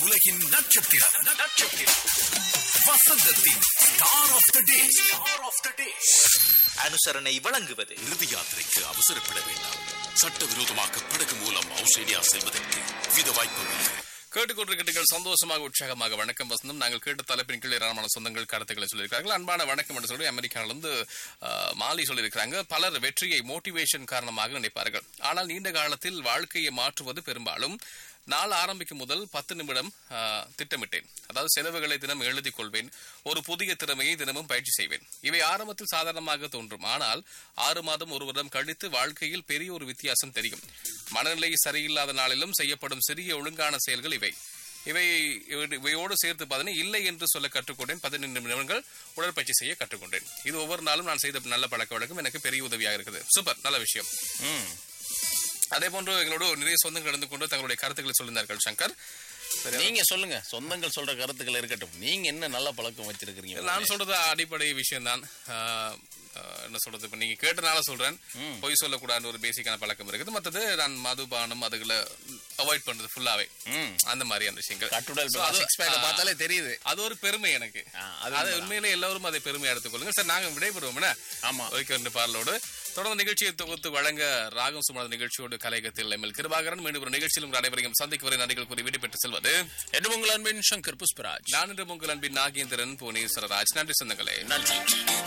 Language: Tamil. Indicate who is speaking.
Speaker 1: உலகின் நட்சத்திரம் நட்சத்திரம் வசந்தத்தின் star of the day star of the day
Speaker 2: அனுசரணை வழங்குவது
Speaker 1: இறுதி யாத்திரைக்கு அவசரப்பட வேண்டாம் சட்டவிரோதமாக படகு மூலம் ஆஸ்திரேலியா செல்வதற்கு வித வாய்ப்புகள்
Speaker 3: கேட்டுக்கொண்டிருக்கிறீர்கள் சந்தோஷமாக உற்சாகமாக வணக்கம் வசந்தம் நாங்கள் கேட்ட தலைப்பின் கீழ் ஏராளமான சொந்தங்கள் கருத்துக்களை சொல்லியிருக்கார்கள் அன்பான வணக்கம் என்று சொல்லி அமெரிக்காவிலிருந்து ஆஹ், மாலி சொல்லியிருக்கிறாங்க பலர் வெற்றியை மோட்டிவேஷன் காரணமாக நினைப்பார்கள் ஆனால் நீண்ட காலத்தில் வாழ்க்கையை மாற்றுவது பெரும்பாலும் நாள் ஆரம்பிக்கும் முதல் பத்து நிமிடம் ஆஹ், திட்டமிட்டேன் அதாவது செலவுகளை தினம் எழுதிக் கொள்வேன் ஒரு புதிய திறமையை தினமும் பயிற்சி செய்வேன் இவை ஆரம்பத்தில் சாதாரணமாக தோன்றும் ஆனால் ஆறு மாதம் ஒரு வருடம் கழித்து வாழ்க்கையில் பெரிய ஒரு வித்தியாசம் தெரியும் மனநிலை சரியில்லாத நாளிலும் செய்யப்படும் சிறிய ஒழுங்கான செயல்கள் இவை இவை இவையோடு சேர்த்து பார்த்தீங்கன்னா இல்லை என்று சொல்ல கற்றுக்கொண்டேன் பதினைந்து நிமிடங்கள் உடற்பயிற்சி செய்ய கற்றுக்கொண்டேன் இது ஒவ்வொரு நாளும் நான் செய்த நல்ல பழக்க வழக்கம் எனக்கு பெரிய உதவியாக இருக்குது சூப்பர் நல்ல விஷயம் ம். அதே போன்று எங்களோட நிறைய சொந்தங்கள் இருந்து கொண்டு தங்களுடைய கருத்துக்களை சொல்லியிருந்தார்கள் சங்கர் சரி,
Speaker 4: நீங்க சொல்லுங்க சொந்தங்கள் சொல்ற கருத்துக்கள் இருக்கட்டும் நீங்க என்ன நல்ல பழக்கம் வச்சிருக்கீங்க
Speaker 3: நான் சொல்றது அடிப்படை விஷயம் தான் என்ன சொல்றது இப்ப நீங்க கேட்டனால சொல்றேன் பொய் சொல்லக்கூடாதுன்னு ஒரு பேசிக்கான பழக்கம் இருக்குது மற்றது நான் மதுபானம் அதுகளை அவாய்ட் பண்றது ஃபுல்லாவே
Speaker 4: ம்.
Speaker 3: அந்த மாதிரியான விஷயங்கள்
Speaker 4: கட்டுடல்
Speaker 3: So, அது-
Speaker 4: சிக்ஸ் பேக்க
Speaker 3: ஆ,
Speaker 4: பார்த்தாலே தெரியுது
Speaker 3: அது ஒரு பெருமை எனக்கு
Speaker 4: ஆ, அது
Speaker 3: அது
Speaker 4: உண்மைதான்.
Speaker 3: உண்மையிலே எல்லாரும் அதை பெருமையா எடுத்துக்கொள்ளுங்க சார் நாங்க விடைபெறுவோம்
Speaker 4: ஆமா.
Speaker 3: ஒய்க்கு பாடலோடு தொடர்ந்து நிகழ்ச்சியை தொகுத்து வழங்க ராகம் சுமந்த நிகழ்ச்சியோடு கலையகத்தில் எம்எல் கிருபாகரன் மீண்டும் ஒரு நிகழ்ச்சியிலும் உங்கள் அனைவரையும் சந்திக்கு வரை நடிகள் கூறி விடைபெற்று செல்வது
Speaker 4: என்று உங்கள் அன்பின் சங்கர் புஷ்பராஜ்
Speaker 3: நான் இன்று உங்கள் அன்பின் நாகேந்திரன் புவனேஸ்வரராஜ் நன்றி சொந்தங்களே
Speaker 4: நன்றி